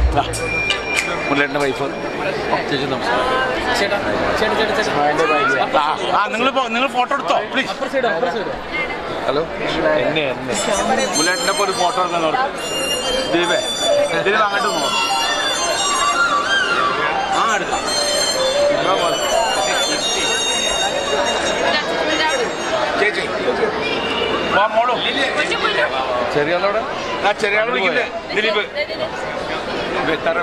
മുരളിയുടെ വൈഫ് ചേച്ചി നമസ്കാരം ചേട്ടാ ചേട്ടാ ചേട്ടാ ചേട്ടാ ആ നിങ്ങൾ നിങ്ങൾ ഫോട്ടോ എടുത്തോ പ്ലീസ് അപ്പുറ സൈഡ് അപ്പുറ സൈഡ് ഹലോ എന്നെ എന്നെ മുരളിയുടെ ഒരു ഫോട്ടോ എടുക്കാൻ നോക്കാം ദീപേ ദീപ് അങ്ങോട്ട് പോകും ആ എടുക്കാം ഇപ്പൊ പോലെ. ചേച്ചി വാ മോളു ചെറിയ ആളോടെ ആ ചെറിയ ആൾ വിളിക്കണ്ടേ ദിലീപ് ഇത് തരം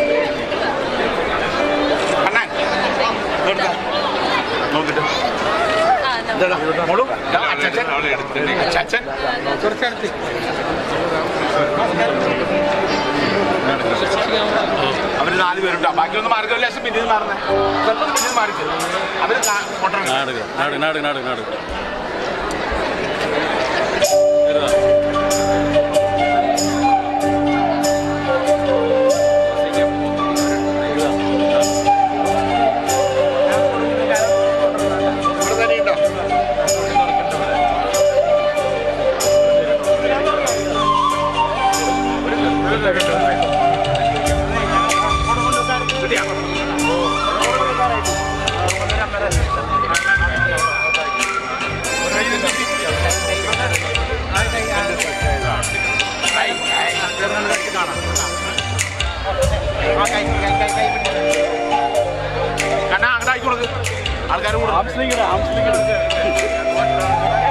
അണ്ണാൻ ഇതെടുക്ക. നോക്കിട്ട് ഇതെടാ, മോളു ഇതാ അച്ചാച്ചൻ അച്ചാച്ചൻ കുറച്ചടുത്ത് അവര് നാല് പേരുണ്ട് ബാക്കിയൊന്നും മാർഗം ലേശം പിന്നീട് മാറുന്നേ ചിലപ്പോൾ പിന്നീട് മാറിക്കും അവര് ഫോട്ടോ നാടുക നാട് നാട് നാട് നാട് ഇവിടെ തന്നെ ഉണ്ടോ കണ്ണാ അങ്ങോട്ടായി കൊടുക്ക് ആൾക്കാർ കൂടും